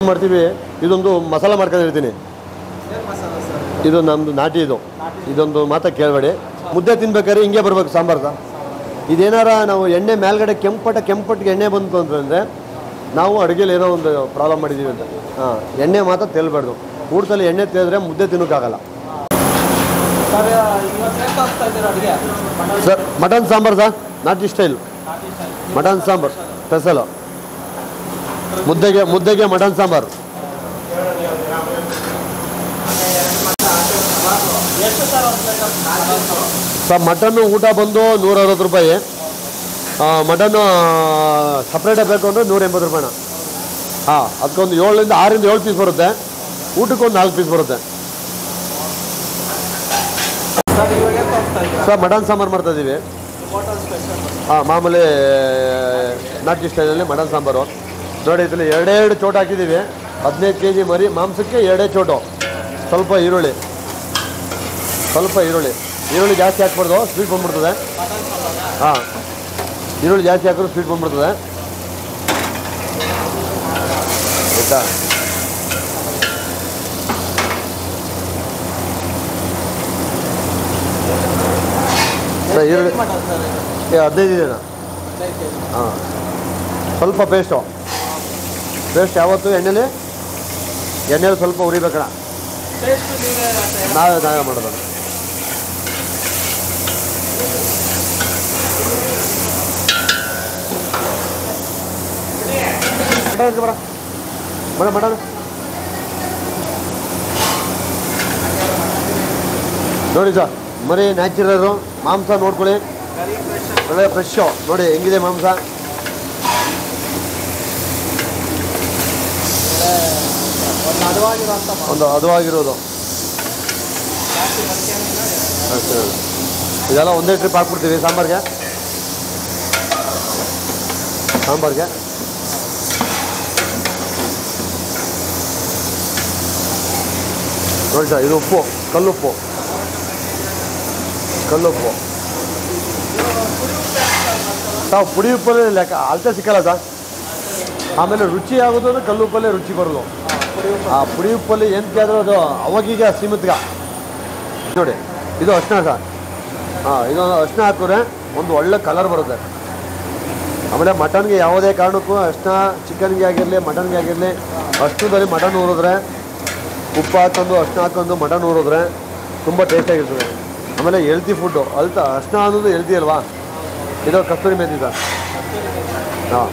ಮಾಡ್ತೀವಿ ಇದೊಂದು ಮಸಾಲ ಮಾಡ್ಕೊಂಡು ಇರ್ತೀನಿ ಇದು ನಮ್ಮದು ನಾಟಿ ಇದು ಇದೊಂದು ಮಾತ ಕೇಳಬೇಡಿ ಮುದ್ದೆ ತಿನ್ಬೇಕಾದ್ರೆ ಹಿಂಗೆ ಬರ್ಬೇಕು ಸಾಂಬಾರು ಸಹ ಇದೇನಾರ ನಾವು ಎಣ್ಣೆ ಮೇಲ್ಗಡೆ ಕೆಂಪಟ ಕೆಂಪಟ್ಟಿಗೆ ಎಣ್ಣೆ ಬಂತು ಅಂತಂದರೆ ನಾವು ಅಡುಗೆಲಿ ಏನೋ ಒಂದು ಪ್ರಾಬ್ಲಮ್ ಮಾಡಿದ್ದೀವಿ ಅಂತ ಹಾಂ ಎಣ್ಣೆ ಮಾತ್ರ ತೇಲ್ಬಾರ್ದು ಊಟದಲ್ಲಿ ಎಣ್ಣೆ ತೇಲಿದ್ರೆ ಮುದ್ದೆ ತಿನ್ನೋಕ್ಕಾಗಲ್ಲ ಸರ್ ಇವತ್ತು ಏನು ತೋರಿಸ್ತಾ ಇದ್ದೀರಾ ಅಡುಗೆ mutton sir mutton sambar sir ನಾಟಿ ಸ್ಟೈಲ್ ಮಟನ್ ಸಾಂಬಾರು ಸ್ಪೆಷಲು ಮುದ್ದೆಗೆ ಮುದ್ದೆಗೆ ಮಟನ್ ಸಾಂಬಾರು ಎಷ್ಟು ಸರ್ ಒಂದು ಪ್ಲೇಟ್ ಸರ್ ಮಟನ್ನು ಊಟ ಬಂದು ನೂರ ಅರವತ್ತು ರೂಪಾಯಿ ಮಟನ್ನು ಸಪ್ರೇಟಾಗಿ ಬೇಕು ಅಂದರೆ ನೂರ ಎಂಬತ್ತು ರೂಪಾಯಿನ ಹಾಂ ಅದಕ್ಕೊಂದು ಏಳರಿಂದ ಆರಿಂದ ಏಳು ಪೀಸ್ ಬರುತ್ತೆ ಊಟಕ್ಕೊಂದು ನಾಲ್ಕು ಪೀಸ್ ಬರುತ್ತೆ ಸರ್ ಇವಾಗ ಏನು ತೋರಿಸ್ತಾ ಇದ್ದೀರಾ ಸರ್ ಮಟನ್ ಸಾಂಬಾರು ಮಾಡ್ತಾ ಇದ್ದೀವಿ ಹೋಟೆಲ್ ಸ್ಪೆಷಲ್ ಹಾಂ ಮಾಮೂಲಿ ನಾಟಿ ಸ್ಟೈಲಲ್ಲಿ ಮಟನ್ ಸಾಂಬಾರು ನೋಡಿ ಇದರಲ್ಲಿ ಎರಡೆರಡು ಚೋಟು ಹಾಕಿದ್ದೀವಿ ಹದಿನೈದು ಕೆ ಜಿ ಮರಿ ಮಾಂಸಕ್ಕೆ ಎರಡೇ ಚೋಟು ಸ್ವಲ್ಪ ಈರುಳ್ಳಿ ಸ್ವಲ್ಪ ಈರುಳ್ಳಿ ಈರುಳ್ಳಿ ಜಾಸ್ತಿ ಹಾಕ್ಬಾರ್ದು ಸ್ವೀಟ್ ಬಂದ್ಬಿಡ್ತದೆ ಹಾಂ ಈರುಳ್ಳಿ ಜಾಸ್ತಿ ಹಾಕಿದ್ರೆ ಸ್ವೀಟ್ ಬಂದ್ಬಿಡ್ತದೆ ಆಯ್ತಾ ಸರ್, ಈರುಳ್ಳಿ ಮಟನ್ ಸರ್ ಇದು ಏ, ಹದಿನೈದು ಇದೆನಾ ಹದಿನೈದು ಕೆ ಜಿ ಹಾಂ ಸ್ವಲ್ಪ ಪೇಸ್ಟು ಪೇಸ್ಟ್ ಯಾವತ್ತು ಎಣ್ಣೆಲಿ ಎಣ್ಣೆಲಿ ಸ್ವಲ್ಪ ಉರಿಬೇಕಣ ಟೇಸ್ಟ್ ನೀವೇ ಮತ್ತೆ ನಾವೇ ನಾವೇ ಮಾಡೋದು ಮಟನ್ ಎತ್ಕೊ ಬರ ಬರ ಮಟನ್ ನೋಡಿ ಸರ್ ಮರಿ ನ್ಯಾಚುರಲ್ಲು ಮಾಂಸ ನೋಡ್ಕೊಳ್ಳಿ ಕರಿ ಫ್ರೆಶ್ ಒಳ್ಳೆ ಫ್ರೆಶ್ಶು ನೋಡಿ ಹೆಂಗಿದೆ ಮಾಂಸ ಒಂದು ಹದವಾಗಿರುವಂಥ ಒಂದು ಹದವಾಗಿರೋದು ಜಾಸ್ತಿ ಮಡಿಕೆನಿಂದ ಅಷ್ಟೇ ಇದೆಲ್ಲ ಒಂದೇ ಟ್ರಿಪ್ ಹಾಕ್ಬಿಡ್ತೀವಿ ಸಾಂಬಾರ್ಗೆ ಸಾಂಬಾರ್ಗೆ ನೋಡಿ ಸರ್ ಇದು ಉಪ್ಪು ಕಲ್ಲುಪ್ಪು ಕಲ್ಲುಪ್ಪು ತಾವು ಪುಡಿ ಉಪ್ಪಲ್ಲಿ ಲೆಕ್ಕ ಅಳತೆ ಸಿಕ್ಕಲ್ಲ ಸರ್ ಆಮೇಲೆ ರುಚಿ ಆಗೋದು ಅಂದ್ರೆ ಕಲ್ಲುಪ್ಪಲ್ಲೇ ರುಚಿ ಬರೋದು ಆ ಪುಡಿ ಉಪ್ಪಲ್ಲಿ ಏನು ಕೇಳಿದ್ರು ಅದು ಅವಾಗೀಗ ಸೀಮಿತಗ ನೋಡಿ ಇದು ಅರ್ಶಿನ ಸರ್ ಹಾಂ ಇದು ಅರ್ಶಿನ ಹಾಕಿದ್ರೆ ಒಂದು ಒಳ್ಳೆ ಕಲರ್ ಬರುತ್ತೆ ಆಮೇಲೆ ಮಟನ್ಗೆ ಯಾವುದೇ ಕಾರಣಕ್ಕೂ ಅರ್ಶಿನ ಚಿಕನ್ಗೆ ಆಗಿರಲಿ ಮಟನ್ಗೆ ಆಗಿರಲಿ ಅಷ್ಟುದಲ್ಲಿ ಮಟನ್ ಊರಿದ್ರೆ ಉಪ್ಪು ಹಾಕೊಂಡು ಅರ್ಶಿನ ಹಾಕೊಂಡು ಮಟನ್ ಊರಿದ್ರೆ ತುಂಬ ಟೇಸ್ಟಾಗಿರ್ತದೆ ಆಮೇಲೆ ಹೆಲ್ತಿ ಫುಡ್ಡು ಅಲ್ತ ಅರ್ಶಿನ ಅನ್ನೋದು ಹೆಲ್ತಿ ಅಲ್ವಾ ಇದು ಕಸ್ತೂರಿ ಮೆಥಿ ಸರ್ ಹಾಂ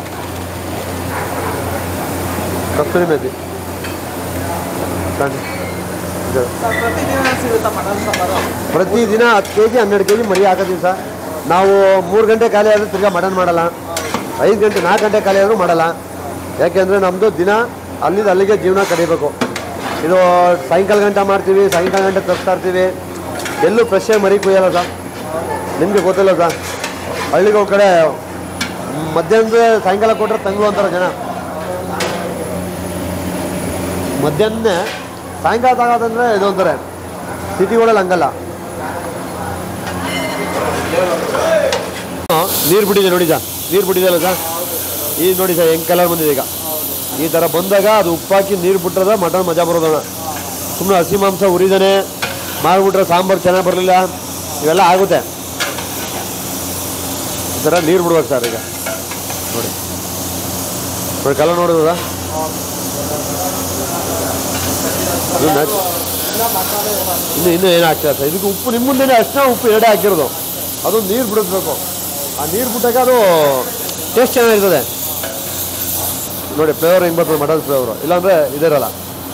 ಕಸ್ತೂರಿ ಮೆಥಿ ಸಣ್ಣ ಇದು ಸರ್ ಪ್ರತಿದಿನ ಸಿಗುತ್ತಾ ಮಟನ್ ಸಾಂಬಾರು ಪ್ರತಿದಿನ ಹತ್ತು ಕೆ ಜಿ ಹನ್ನೆರಡು ಕೆ ಜಿ ಮರಿ ಹಾಕೋತೀವಿ ಸರ್ ನಾವು ಮೂರು ಗಂಟೆ ಖಾಲಿ ಆದರೆ ತಿರ್ಗಾ ಮಟನ್ ಮಾಡಲ್ಲ ಐದು ಗಂಟೆ ನಾಲ್ಕು ಗಂಟೆ ಖಾಲಿ ಆದರೂ ಮಾಡಲ್ಲ ಯಾಕೆಂದರೆ ನಮ್ಮದು ದಿನ ಅಲ್ಲಿಂದ ಅಲ್ಲಿಗೆ ಜೀವನ ಕಡಿಬೇಕು ಇದು ಸಾಯಂಕಾಲ ಗಂಟೆ ಮಾಡ್ತೀವಿ ಸಾಯಂಕಾಲ ಗಂಟೆ ತರಿಸ್ತಾ ಇರ್ತೀವಿ ಎಲ್ಲೂ ಫ್ರೆಶ್ಶಾಗಿ ಮರಿ ಕುಯ್ಯಲ್ಲ ಸರ್ ನಿಮಗೆ ಗೊತ್ತಿಲ್ಲ ಸರ್ ಹಳ್ಳಿಗೆ ಒಂದು ಕಡೆ ಮಧ್ಯಾಹ್ನದ ಸಾಯಂಕಾಲ ಕೊಟ್ಟರೆ ತಂಗು ಅಂತಾರೆ ಜನ ಮಧ್ಯಾಹ್ನ ಸಾಯಂಕಾಲ ತಗೋದಂದ್ರೆ ಇದು ಅಂತಾರೆ ಸಿಟಿಗಳಲ್ಲಿ ಹಂಗಲ್ಲ ನೀರು ಬಿಟ್ಟಿದೆ ನೋಡಿ ಸರ್ ನೀರು ಬಿಟ್ಟಿದೆಯಲ್ಲ ಸರ್ ಈಗ ನೋಡಿ ಸರ್ ಹೆಂಗೆ ಕಲರ್ ಬಂದಿದೆ ಈಗ ಈ ಥರ ಬಂದಾಗ ಅದು ಉಪ್ಪಾಕಿ ನೀರು ಬಿಟ್ಟರೆ ಮಟನ್ ಮಜಾ ಬರೋದಣ್ಣ ಸುಮ್ಮನೆ ಹಸಿ ಮಾಂಸ ಉರಿದಾನೆ ಮಾಡಿಬಿಟ್ರೆ ಸಾಂಬಾರು ಚೆನ್ನಾಗಿ ಬರಲಿಲ್ಲ ಇವೆಲ್ಲ ಆಗುತ್ತೆ ಈ ಥರ ನೀರು ಬಿಡ್ಬೇಕು ಸರ್ ಈಗ ನೋಡಿ ನೋಡಿ ಕಲರ್ ನೋಡಿದ ಇನ್ನು ಇನ್ನೂ ಏನು ಆಗ್ತದೆ ಸರ್ ಇದಕ್ಕೆ ಉಪ್ಪು ನಿಮ್ಮ ಮುಂದೆನೇ ಅಷ್ಟೇ ಉಪ್ಪು ಎರಡೇ ಹಾಕಿರೋದು ಅದು ನೀರು ಬಿಡಿಸ್ಬೇಕು ಆ ನೀರು ಬಿಟ್ಟಾಗ ಅದು ಟೇಸ್ಟ್ ಚೆನ್ನಾಗಿರ್ತದೆ ನೋಡಿ ಫ್ಲೇವರ್ ಹೆಂಗೆ ಬರ್ತದೆ ಮಟನ್ ಫ್ಲೇವರು ಇಲ್ಲಾಂದರೆ ಇದಿರಲ್ಲ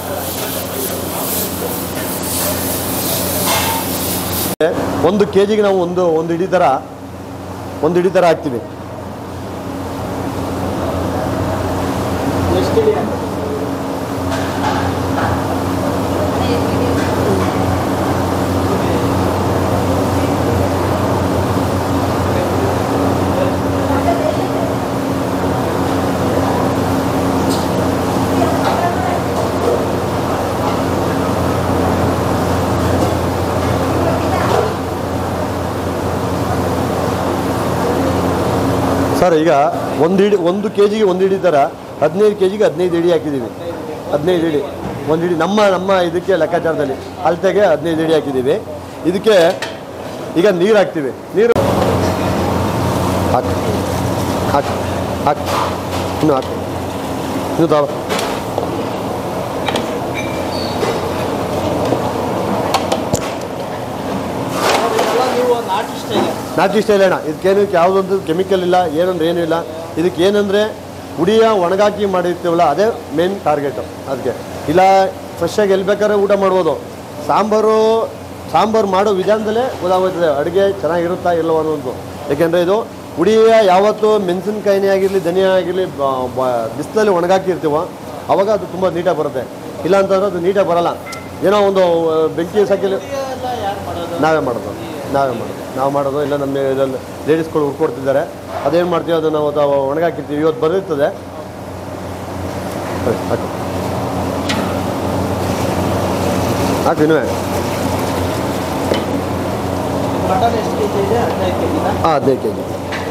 ಒಂದು ಕೆ ಜಿಗೆ ನಾವು ಒಂದು ಒಂದು ಇಡೀ ಥರ ಒಂದು ಇಡೀ ಥರ ಹಾಕ್ತೀವಿ ಎಷ್ಟು ಇಡಿ ಸರ್ ಈಗ ಒಂದು ಇಡಿ ಒಂದು ಕೆ ಜಿಗೆ ಒಂದು ಇಡೀ ಥರ ಹದಿನೈದು ಕೆ ಜಿಗೆ ಹದಿನೈದು ಇಡಿ ಹಾಕಿದ್ದೀವಿ ಹದಿನೈದು ಇಡಿ ಒಂದು ಇಡಿ ನಮ್ಮ ನಮ್ಮ ಇದಕ್ಕೆ ಲೆಕ್ಕಾಚಾರದಲ್ಲಿ ಅಳತೆಗೆ ಹದಿನೈದು ಇಡಿ ಹಾಕಿದ್ದೀವಿ ಇದಕ್ಕೆ ಈಗ ನೀರು ಹಾಕ್ತೀವಿ ನೀರು ಹಾಕಿ ಹಾಕಿ ಹಾಕಿ ಇನ್ನು ಹಾಕಿ ಇನ್ನು ತಾವ ಇದೆಲ್ಲ ನೀವು ನಾಟಿ ಸ್ಟೈಲ್ ನಾಟಿ ಸ್ಟೈಲ್ ಅಣ್ಣ ಇದಕ್ಕೇನು ಯಾವುದೊಂದು ಕೆಮಿಕಲ್ ಇಲ್ಲ ಏನಂದ್ರೆ ಏನೂ ಇಲ್ಲ ಇದಕ್ಕೆ ಏನಂದರೆ ಹುಡಿಯ ಒಣಗಾಕಿ ಮಾಡಿರ್ತೀವಲ್ಲ ಅದೇ ಮೇನ್ ಟಾರ್ಗೆಟು ಅದಕ್ಕೆ ಇಲ್ಲ ಫ್ರೆಶ್ಶಾಗಿ ಎಲ್ಲಿ ಬೇಕಾದ್ರೆ ಊಟ ಮಾಡ್ಬೋದು ಸಾಂಬಾರು ಸಾಂಬಾರು ಮಾಡೋ ವಿಧಾನದಲ್ಲೇ ಗೊತ್ತಾಗೋಯ್ತದೆ ಅಡುಗೆ ಚೆನ್ನಾಗಿರುತ್ತಾ ಇಲ್ಲವೋ ಅನ್ನೋದು ಯಾಕೆಂದರೆ ಇದು ಹುಡಿಯ ಯಾವತ್ತು ಮೆಣಸಿನ್ಕಾಯಿನೇ ಆಗಿರಲಿ ಧನಿಯಾ ಆಗಿರಲಿ ಬಿಸಿಲಲ್ಲಿ ಒಣಗಾಕಿರ್ತೀವೋ ಅವಾಗ ಅದು ತುಂಬ ನೀಟಾಗಿ ಬರುತ್ತೆ ಇಲ್ಲ ಅಂತಂದ್ರೆ ಅದು ನೀಟಾಗಿ ಬರಲ್ಲ ಏನೋ ಒಂದು ಆ, ಬೆಂಕಿ ಸಾಕಿಲಿ ಎಲ್ಲ ಯಾರು ಮಾಡೋದು ನಾವೇ ಮಾಡೋದು ನಾವೇ ಮಾಡೋದು ನಾವು ಮಾಡೋದು ಇಲ್ಲ ನಮ್ಮ ಇದರಲ್ಲಿ ಲೇಡೀಸ್ಗಳು ಹುಡ್ಕೊಡ್ತಿದ್ದಾರೆ ಅದೇನು ಮಾಡ್ತೀವಿ ಅದು ನಾವು ಅದು ಒಣಗಾಕಿರ್ತೀವಿ ಇವತ್ತು ಬರುತ್ತದೆ ಸರಿ, ಹಾಕು ಹಾಕು ಇನ್ನೂ ಮಟನ್ ಎಷ್ಟು ಕೆ ಜಿ ಇದೆ ಹದಿನೈದು ಕೆ ಜಿನ ಹಾಂ ಹದಿನೈದು ಕೆ ಜಿ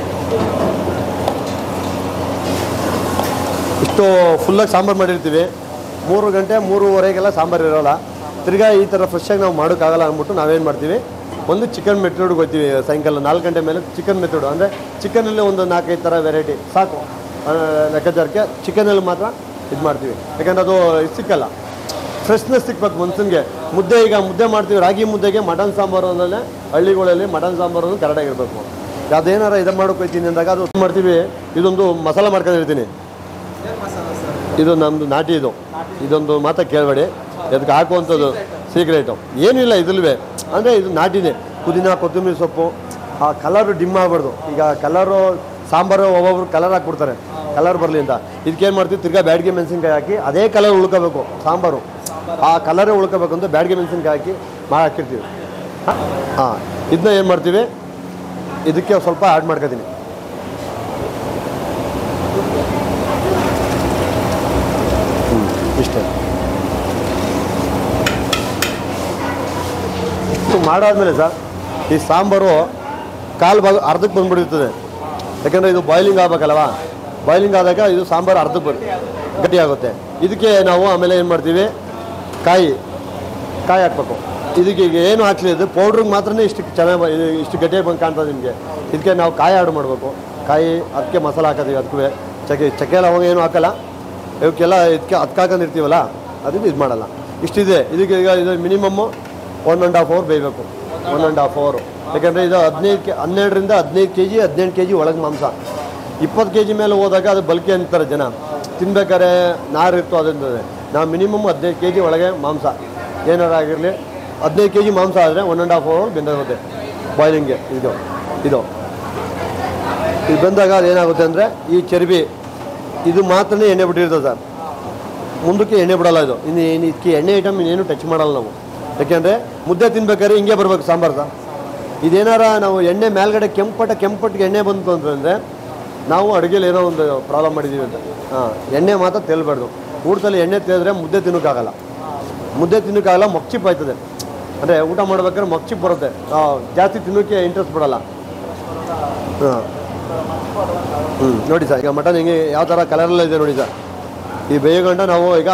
ಇಷ್ಟು ಫುಲ್ಲಾಗಿ ಸಾಂಬಾರು ಮಾಡಿರ್ತೀವಿ ಮೂರು ಗಂಟೆ ಮೂರುವರೆಗೆಲ್ಲ ಸಾಂಬಾರು ಇರೋಲ್ಲ ತಿರ್ಗಾ ಈ ಥರ ಫ್ರೆಶ್ಶಾಗಿ ನಾವು ಮಾಡೋಕ್ಕಾಗಲ್ಲ ಅಂದ್ಬಿಟ್ಟು ನಾವೇನು ಮಾಡ್ತೀವಿ ಒಂದು ಚಿಕನ್ ಮೆಥಡ್ಗೆ ಹೋಗ್ತೀವಿ ಸಾಯಂಕಾಲ ನಾಲ್ಕು ಗಂಟೆ ಮೇಲೆ ಚಿಕನ್ ಮೆಥಡು ಅಂದರೆ ಚಿಕನಲ್ಲಿ ಒಂದು ನಾಲ್ಕೈದು ಥರ ವೆರೈಟಿ ಸಾಕು ಆ, ಲೆಕ್ಕಾಚಾರಕ್ಕೆ ಚಿಕನಲ್ಲಿ ಮಾತ್ರ ಇದು ಮಾಡ್ತೀವಿ ಯಾಕಂದ್ರೆ ಅದು ಇದು ಸಿಕ್ಕಲ್ಲ ಫ್ರೆಶ್ನೆಸ್ ಸಿಕ್ಬೇಕು ಮನ್ಸನ್ಗೆ ಮುದ್ದೆ ಈಗ ಮುದ್ದೆ ಮಾಡ್ತೀವಿ ರಾಗಿ ಮುದ್ದೆಗೆ ಮಟನ್ ಸಾಂಬಾರು ಅಂದ್ರೆ ಹಳ್ಳಿಗಳಲ್ಲಿ ಮಟನ್ ಸಾಂಬಾರು ಅಂದ್ರೆ ಕರೆಕ್ಟಾಗಿರ್ಬೇಕು ಅದೇನಾರ ಇದು ಮಾಡೋಕೆ ಹೋಗ್ತೀನಿ ಅಂದಾಗ ಅದು ಏನ್ ಮಾಡ್ತೀವಿ ಇದೊಂದು ಮಸಾಲ ಮಾಡ್ಕೊಂಡಿರ್ತೀನಿ ಏನು ಮಸಾಲ ಸರ್ ಇದು ನಮ್ಮದು ನಾಟಿ ಇದು ಇದೊಂದು ಮಾತ್ರ ಕೇಳಬೇಡಿ ಅದಕ್ಕೆ ಹಾಕುವಂಥದ್ದು ಸೀಕ್ರೆಟು ಏನಿಲ್ಲ ಇದ್ರಲ್ವೇ ಅಂದರೆ ಇದು ನಾಟಿನೇ ಪುದೀನ ಕೊತ್ತಂಬರಿ ಸೊಪ್ಪು ಆ ಕಲರು ಡಿಮ್ ಆಗಬಾರ್ದು ಈಗ ಕಲರು ಸಾಂಬಾರು ಒಬ್ಬೊಬ್ರು ಕಲರ್ ಹಾಕ್ಬಿಡ್ತಾರೆ ಕಲರ್ ಬರಲಿ ಅಂತ ಇದಕ್ಕೇನು ಮಾಡ್ತೀವಿ ತಿರ್ಗಾ ಬ್ಯಾಡ್ಗೆ ಮೆಣಸಿನ್ಕಾಯಿ ಹಾಕಿ ಅದೇ ಕಲರ್ ಉಳ್ಕೋಬೇಕು ಸಾಂಬಾರು ಆ ಕಲರೇ ಉಳ್ಕೋಬೇಕು ಅಂತ ಬ್ಯಾಡ್ಗೆ ಮೆಣಸಿನ್ಕಾಯಿ ಹಾಕಿ ಮಾಡಿ ಹಾಕಿರ್ತೀವಿ ಹಾಂ ಇದನ್ನ ಏನು ಮಾಡ್ತೀವಿ ಇದಕ್ಕೆ ಸ್ವಲ್ಪ ಆ್ಯಡ್ ಮಾಡ್ಕೊತೀನಿ ಇಷ್ಟೇ ಇಷ್ಟು ಮಾಡಾದ್ಮೇಲೆ ಸರ್ ಈ ಸಾಂಬಾರು ಕಾಲು ಭಾಗ ಅರ್ಧಕ್ಕೆ ಬಂದ್ಬಿಟ್ಟಿರ್ತದೆ ಯಾಕಂದರೆ ಇದು ಬಾಯ್ಲಿಂಗ್ ಆಗ್ಬೇಕಲ್ವಾ ಬಾಯ್ಲಿಂಗ್ ಆದಾಗ ಇದು ಸಾಂಬಾರು ಅರ್ಧಕ್ಕೆ ಬಂದು ಗಟ್ಟಿ ಆಗುತ್ತೆ ಇದಕ್ಕೆ ನಾವು ಆಮೇಲೆ ಏನು ಮಾಡ್ತೀವಿ ಕಾಯಿ ಕಾಯಿ ಹಾಕ್ಬೇಕು ಇದಕ್ಕೆ ಈಗ ಏನು ಹಾಕ್ಲಿ ಇದು ಪೌಡ್ರಿಗೆ ಮಾತ್ರನೇ ಇಷ್ಟು ಚೆನ್ನಾಗಿ ಬ- ಇದು ಇಷ್ಟು ಗಟ್ಟಿಯಾಗಿ ಬಂದು ಕಾಣ್ತದೆ ನಿಮಗೆ ಇದಕ್ಕೆ ನಾವು ಕಾಯಿ ಆಡ್ ಮಾಡಬೇಕು ಕಾಯಿ ಅದಕ್ಕೆ ಮಸಾಲ ಹಾಕೋತೀವಿ ಅದಕ್ಕೂ ಚಕ್ಕೆ ಚಕ್ಕೆ ಎಲ್ಲ ಅವಾಗ ಏನು ಹಾಕಲ್ಲ ಇವಕ್ಕೆಲ್ಲ ಇದಕ್ಕೆ ಅದಕ್ಕೆ ಹಾಕೊಂಡಿರ್ತೀವಲ್ಲ ಅದಕ್ಕೆ ಇದು ಮಾಡಲ್ಲ ಇಷ್ಟಿದೆ ಇದಕ್ಕೆ ಈಗ ಇದು minimum one and half hour ಬೇಯಬೇಕು ಒನ್ ಆ್ಯಂಡ್ ಹಾಫ್ ಅವರು ಯಾಕಂದರೆ ಇದು ಹದಿನೈದು ಕೆ ಹನ್ನೆರಡರಿಂದ ಹದಿನೈದು ಕೆ ಜಿ ಹದಿನೆಂಟು ಕೆ ಜಿ ಒಳಗೆ ಮಾಂಸ ಇಪ್ಪತ್ತು ಕೆ ಜಿ ಮೇಲೆ ಹೋದಾಗ ಅದು ಬಲ್ಕಿ ಅಂತಾರೆ ಜನ ತಿನ್ಬೇಕಾದ್ರೆ ನಾರು ಇತ್ತು ಅದರಿಂದ ನಾವು ಮಿನಿಮಮ್ ಹದಿನೈದು ಕೆ ಜಿ ಒಳಗೆ ಮಾಂಸ ಏನಾರು ಆಗಿರಲಿ ಹದಿನೈದು ಕೆ ಜಿ ಮಾಂಸ ಆದರೆ ಒನ್ ಆ್ಯಂಡ್ ಹಾಫ್ ಅವರ್ ಬೆಂದಾಗುತ್ತೆ ಬಾಯ್ಲಿಂಗ್ಗೆ ಇದು ಇದು ಇದು ಬೆಂದಾಗ ಅದು ಏನಾಗುತ್ತೆ ಅಂದರೆ ಈ ಚರ್ಬಿ ಇದು ಮಾತ್ರನೇ ಎಣ್ಣೆ ಬಿಟ್ಟಿರ್ತದೆ ಸರ್ ಮುಂದಕ್ಕೆ ಎಣ್ಣೆ ಬಿಡಲ್ಲ ಇದು ಇನ್ನು ಏನು ಇದಕ್ಕೆ ಎಣ್ಣೆ ಐಟಮ್ ಇನ್ನೇನು ಟಚ್ ಮಾಡಲ್ಲ ನಾವು ಯಾಕೆಂದರೆ ಮುದ್ದೆ ತಿನ್ಬೇಕಾದ್ರೆ ಹಿಂಗೆ ಬರಬೇಕು ಸಾಂಬಾರು ಸರ್ ಇದೇನಾರ ನಾವು ಎಣ್ಣೆ ಮೇಲ್ಗಡೆ ಕೆಂಪಟ ಕೆಂಪಟ್ಟಿಗೆ ಎಣ್ಣೆ ಬಂತು ಅಂತಂದರೆ ನಾವು ಅಡುಗೆಲಿ ಏನೋ ಒಂದು ಪ್ರಾಬ್ಲಮ್ ಮಾಡಿದ್ದೀವಿ ಅಂತ ಹಾಂ ಎಣ್ಣೆ ಮಾತ್ರ ತೇಲ್ಬಾರ್ದು ಊಟದಲ್ಲಿ ಎಣ್ಣೆ ತೇಲಿದ್ರೆ ಮುದ್ದೆ ತಿನ್ನೋಕ್ಕಾಗಲ್ಲ ಮುದ್ದೆ ತಿನ್ನೋಕ್ಕಾಗಲ್ಲ ಮೊಕ್ಚಿಪ್ ಆಯ್ತದೆ ಅಂದರೆ ಊಟ ಮಾಡ್ಬೇಕಾದ್ರೆ ಮೊಕ್ಚಿಪ್ ಬರುತ್ತೆ ಆ, ಜಾಸ್ತಿ ತಿನ್ನೋಕ್ಕೆ ಇಂಟ್ರೆಸ್ಟ್ ಬರಲ್ಲ ಹಾಂ ಹ್ಞೂ ನೋಡಿ ಸರ್ ಈಗ ಮಟನ್ ಹಿಂಗೆ ಯಾವ ಥರ ಕಲರೆಲ್ಲ ಇದೆ ನೋಡಿ ಸರ್ ಈ ಬೇಯಗಂಡ ನಾವು ಈಗ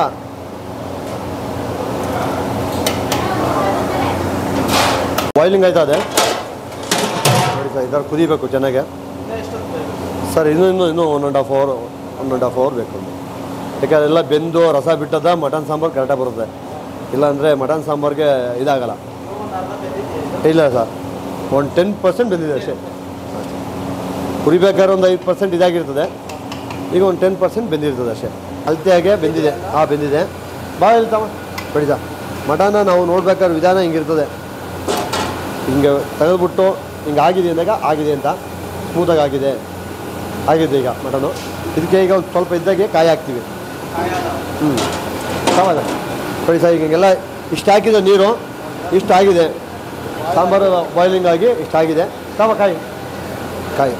ಬಾಯ್ಲಿಂಗ್ ಆಯ್ತಾ ಅದೇ ನೋಡಿ ಸರ್ ಇದರ ಕುದಿಬೇಕು ಚೆನ್ನಾಗೆ ಇನ್ನೂ ಎಷ್ಟೊತ್ತು ಬೇಕು? ಸರ್ ಇನ್ನೂ ಇನ್ನೂ ಇನ್ನೂ one and half hour one and half hour ಬೇಕು ಯಾಕೆ ಅದೆಲ್ಲ ಬೆಂದು ರಸ ಬಿಟ್ಟದ ಮಟನ್ ಸಾಂಬಾರು ಕರೆಕ್ಟಾಗಿ ಬರುತ್ತೆ ಇಲ್ಲಾಂದರೆ ಮಟನ್ ಸಾಂಬಾರ್ಗೆ ಇದಾಗಲ್ಲ ಒಂದು ಅರ್ಧ ಬೆಂದಿದೆ ಇಲ್ಲ ಸರ್ ಒಂದು ಟೆನ್ ಪರ್ಸೆಂಟ್ ಬಂದಿದೆ ಅಷ್ಟೇ ಕುರಿಬೇಕಾದ್ರೆ ಒಂದು ಐದು ಪರ್ಸೆಂಟ್ ಇದಾಗಿರ್ತದೆ ಈಗ ಒಂದು ಟೆನ್ ಪರ್ಸೆಂಟ್ ಬೆಂದಿರ್ತದೆ ಅಷ್ಟೇ ಅಳತೆಯಾಗೆ ಬೆಂದಿದೆ ಹಾಂ ಬೆಂದಿದೆ ಬಾ ಇಲ್ತಮ್ಮ ಬಿಡಿ ಸರ್ ಮಟನ್ನ ನಾವು ನೋಡ್ಬೇಕಾದ್ರೆ ವಿಧಾನ ಹಿಂಗಿರ್ತದೆ ಹಿಂಗೆ ತೆಗೆದ್ಬಿಟ್ಟು ಹಿಂಗೆ ಆಗಿದೆ ಅಂದಾಗ ಆಗಿದೆ ಅಂತ ಸ್ಮೂತಾಗಿ ಆಗಿದೆ ಆಗಿದೆ ಈಗ ಮಟನು ಇದಕ್ಕೆ ಈಗ ಒಂದು ಸ್ವಲ್ಪ ಇದ್ದಾಗೆ ಕಾಯಿ ಹಾಕ್ತೀವಿ ಹ್ಞೂ ಸಾವಾಗ ನೋಡಿ ಸರ್ ಈಗ ಹಿಂಗೆಲ್ಲ ಇಷ್ಟು ಹಾಕಿದೆ ನೀರು ಇಷ್ಟು ಆಗಿದೆ ಸಾಂಬಾರು ಬಾಯ್ಲಿಂಗ್ ಆಗಿ ಇಷ್ಟು ಆಗಿದೆ ಸಾವ ಕಾಯಿ ಕಾಯಿ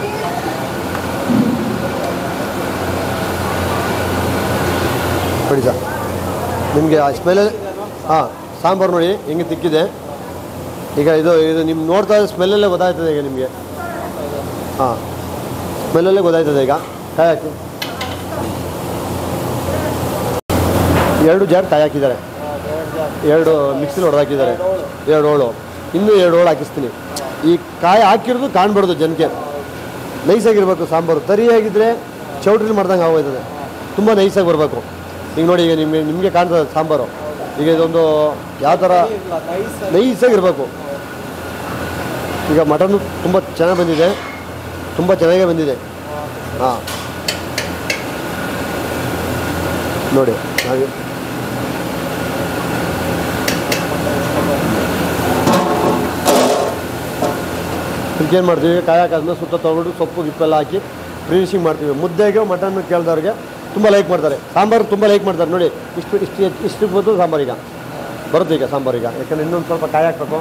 ನೋಡಿ ಸರ್ ನಿಮಗೆ ಆ ಸ್ಮೆಲ್ಲಲ್ಲಿ ಹಾಂ ಸಾಂಬಾರು ನೋಡಿ ಹೆಂಗೆ ತಿಕ್ಕಿದೆ ಈಗ ಇದು ಇದು ನಿಮ್ಮ ನೋಡ್ತಾ ಇದ್ದ ಸ್ಮೆಲ್ಲಲ್ಲೇ ಗೊತ್ತಾಗ್ತದೆ ಈಗ ನಿಮಗೆ ಹಾಂ ಸ್ಮೆಲ್ಲಲ್ಲೇ ಗೊತ್ತಾಯ್ತದೆ ಈಗ ಕಾಯಿ ಹಾಕಿ ಎರಡು ಜಾರ್ ಕಾಯಿ ಹಾಕಿದ್ದಾರೆ ಎರಡು ಮಿಕ್ಸಿಲಿ ಹೊಡೆದಾಕಿದ್ದಾರೆ ಎರಡು ಹೋಳು ಇನ್ನೂ ಎರಡು ಹೋಳು ಹಾಕಿಸ್ತೀನಿ ಈ ಕಾಯಿ ಹಾಕಿರೋದು ಕಾಣ್ಬಾರ್ದು ಜನಕ್ಕೆ ನೈಸಾಗಿರ್ಬೇಕು ಸಾಂಬಾರು ತರಿಯಾಗಿದ್ದರೆ ಚೌಟ್ರಿಲಿ ಮಾಡ್ದಂಗೆ ಆಗೋಯ್ತದೆ ತುಂಬ ನೈಸಾಗಿ ಬರಬೇಕು ಈಗ ನೋಡಿ ಈಗ ನಿಮಗೆ ನಿಮಗೆ ಕಾಣ್ತದೆ ಸಾಂಬಾರು ಈಗ ಇದೊಂದು ಯಾವ ಥರ ಇಲ್ಲ ನೈಸ್ ನೈಸಾಗಿರ್ಬೇಕು ಈಗ ಮಟನ್ನು ತುಂಬ ಚೆನ್ನಾಗಿ ಬಂದಿದೆ ತುಂಬ ಚೆನ್ನಾಗೇ ಬಂದಿದೆ ಹಾಂ ನೋಡಿ ಹಾಗೆ ಏನು ಮಾಡ್ತೀವಿ ಕಾಯಿ ಹಾಕಾದ್ಮೇಲೆ ಸುತ್ತ ತೊಗೊಂಡು ಸೊಪ್ಪು ಗಿಪ್ಪೆಲ್ಲ ಹಾಕಿ ಫಿನಿಶಿಂಗ್ ಮಾಡ್ತೀವಿ ಮುದ್ದೆಗೆ ಮಟನ್ ಕೇಳಿದವ್ರಿಗೆ ತುಂಬ ಲೈಕ್ ಮಾಡ್ತಾರೆ ಸಾಂಬಾರು ತುಂಬ ಲೈಕ್ ಮಾಡ್ತಾರೆ ನೋಡಿ ಇಷ್ಟು ಇಷ್ಟು ಇಷ್ಟು ಬಂದು ಸಾಂಬಾರು ಈಗ ಬರುತ್ತೆ ಈಗ ಸಾಂಬಾರು ಈಗ ಯಾಕಂದ್ರೆ ಇನ್ನೊಂದು ಸ್ವಲ್ಪ ಕಾಯಿ ಹಾಕ್ಬೇಕು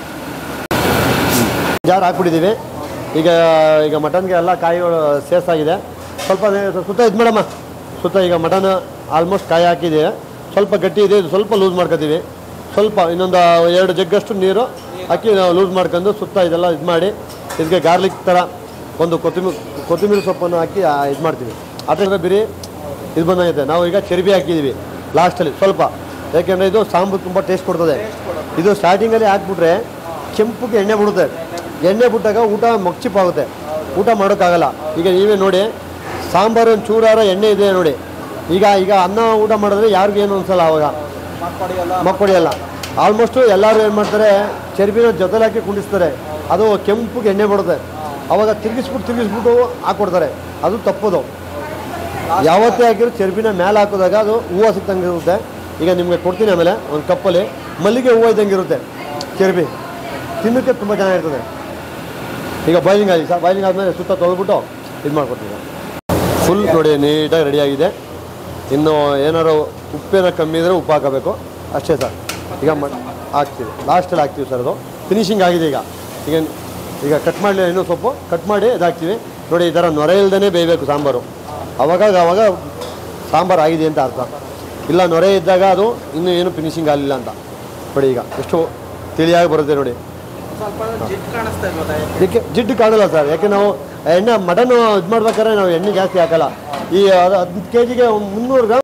ಜಾರ್ ಹಾಕ್ಬಿಟ್ಟಿದ್ದೀವಿ ಈಗ ಈಗ ಮಟನ್ಗೆ ಎಲ್ಲ ಕಾಯಿಗಳು ಸೇರ್ಸಾಗಿದೆ ಸ್ವಲ್ಪ ಅದೇ- ಸುತ್ತ ಇದು ಮಾಡಮ್ಮ ಸುತ್ತ ಈಗ ಮಟನ್ ಆಲ್ಮೋಸ್ಟ್ ಕಾಯಿ ಹಾಕಿದೆ ಸ್ವಲ್ಪ ಗಟ್ಟಿ ಇದೆ ಇದು ಸ್ವಲ್ಪ ಲೂಸ್ ಮಾಡ್ಕೊತೀವಿ ಸ್ವಲ್ಪ ಇನ್ನೊಂದು ಎರಡು ಜಗ್ಗಷ್ಟು ನೀರು ಹಾಕಿ ನಾವು ಲೂಸ್ ಮಾಡ್ಕೊಂಡು ಸುತ್ತ ಇದೆಲ್ಲ ಇದು ಮಾಡಿ ಇದಕ್ಕೆ ಗಾರ್ಲಿಕ್ ಥರ ಒಂದು ಕೊತ್ತಂಬರಿ ಕೊತ್ತಂಬರಿ ಸೊಪ್ಪನ್ನು ಹಾಕಿ ಇದು ಮಾಡ್ತೀವಿ ಅದರಿಂದ ಬಿರಿ ಇದು ಬಂದಾಗೈತೆ ನಾವು ಈಗ ಚರ್ಬಿ ಹಾಕಿದ್ದೀವಿ ಲಾಸ್ಟಲ್ಲಿ ಸ್ವಲ್ಪ ಯಾಕೆಂದರೆ ಇದು ಸಾಂಬಾರು ತುಂಬ ಟೇಸ್ಟ್ ಕೊಡ್ತದೆ ಇದು ಸ್ಟಾರ್ಟಿಂಗಲ್ಲಿ ಹಾಕ್ಬಿಟ್ರೆ ಕೆಂಪುಗೆ ಎಣ್ಣೆ ಬಿಡುತ್ತೆ ಎಣ್ಣೆ ಬಿಟ್ಟಾಗ ಊಟ ಮಗ್ಚಿಪ್ಪಾಗುತ್ತೆ ಊಟ ಮಾಡೋಕ್ಕಾಗಲ್ಲ ಈಗ ನೀವೇ ನೋಡಿ ಸಾಂಬಾರು ಒಂದು ಚೂರಾರ ಎಣ್ಣೆ ಇದೆ ನೋಡಿ ಈಗ ಈಗ ಅನ್ನ ಊಟ ಮಾಡಿದ್ರೆ ಯಾರಿಗೂ ಏನು ಅನ್ಸಲ್ಲ ಅವಾಗ ಮಾಡ್ಕೊಡಿ ಎಲ್ಲ ಮಕ್ಕಳಿಗೆಲ್ಲ ಆಲ್ಮೋಸ್ಟು ಎಲ್ಲರೂ ಏನು ಮಾಡ್ತಾರೆ ಚರ್ಬಿನ ಜೊತೆಲಿ ಹಾಕಿ ಕುಂಡಿಸ್ತಾರೆ ಅದು ಕೆಂಪುಗೆ ಎಣ್ಣೆ ಬಿಡುತ್ತೆ ಅವಾಗ ತಿರುಗಿಸ್ಬಿಟ್ಟು ತಿರುಗಿಸ್ಬಿಟ್ಟು ಹಾಕ್ಕೊಡ್ತಾರೆ ಅದು ತಪ್ಪದು ಯಾವತ್ತೇ ಹಾಕಿರೋ ಚರ್ಬಿನ ಮೇಲೆ ಹಾಕಿದಾಗ ಅದು ಹೂವು ಸಿಕ್ತಂಗೆ ಇರುತ್ತೆ ಈಗ ನಿಮಗೆ ಕೊಡ್ತೀನಿ ಆಮೇಲೆ ಒಂದು ಕಪ್ಪಲ್ಲಿ ಮಲ್ಲಿಗೆ ಹೂವು ಇದ್ದಂಗೆ ಇರುತ್ತೆ ಚರ್ಬಿ ತಿನ್ನೋಕ್ಕೆ ತುಂಬ ಚೆನ್ನಾಗಿರ್ತದೆ ಈಗ ಬಾಯ್ಲಿಂಗ್ ಆಗಿ ಸರ್ ಬಾಯ್ಲಿಂಗ್ ಆದಮೇಲೆ ಸುತ್ತ ತೊಳೆದ್ಬಿಟ್ಟು ಇದು ಮಾಡ್ಕೊಡ್ತೀವಿ ಫುಲ್ ನೋಡಿ ನೀಟಾಗಿ ರೆಡಿಯಾಗಿದೆ ಇನ್ನು ಏನಾರು ಉಪ್ಪೇನ ಕಮ್ಮಿ ಇದ್ದರೆ ಉಪ್ಪು ಹಾಕಬೇಕು ಅಷ್ಟೇ ಸರ್ ಈಗ ಮ ಹಾಕ್ತೀವಿ ಲಾಸ್ಟಲ್ಲಿ ಹಾಕ್ತೀವಿ ಸರ್ ಅದು ಫಿನಿಶಿಂಗ್ ಆಗಿದೆ ಈಗ ಈಗ ಈಗ ಕಟ್ ಮಾಡಲಿ ಇನ್ನೂ ಸೊಪ್ಪು ಕಟ್ ಮಾಡಿ ಇದಾಕ್ತೀವಿ ನೋಡಿ ಈ ಥರ ನೊರೆ ಇಲ್ದೇ ಬೇಯಬೇಕು ಸಾಂಬಾರು ಅವಾಗ ಅವಾಗ ಸಾಂಬಾರು ಆಗಿದೆ ಅಂತ ಅರ್ಥ ಇಲ್ಲ ನೊರೆ ಇದ್ದಾಗ ಅದು ಇನ್ನೂ ಏನು ಫಿನಿಶಿಂಗ್ ಆಗಲಿಲ್ಲ ಅಂತ ನೋಡಿ ಈಗ ಎಷ್ಟು ತಿಳಿಯಾಗಿ ಬರುತ್ತೆ ನೋಡಿ ಸ್ವಲ್ಪ ಜಿಡ್ ಕಾಣಿಸ್ತಾ ಇಲ್ವಾ ಇದಕ್ಕೆ ಜಿಡ್ಡು ಕಾಣಲ್ಲ ಸರ್ ಯಾಕೆ ನಾವು ಎಣ್ಣೆ ಮಟನ್ ಇದು ಮಾಡ್ಬೇಕಾದ್ರೆ ನಾವು ಎಣ್ಣೆ ಜಾಸ್ತಿ ಹಾಕಲ್ಲ ಈ ಹತ್ತು ಕೆ ಜಿಗೆ ಮುನ್ನೂರು ಗ್ರಾಮ್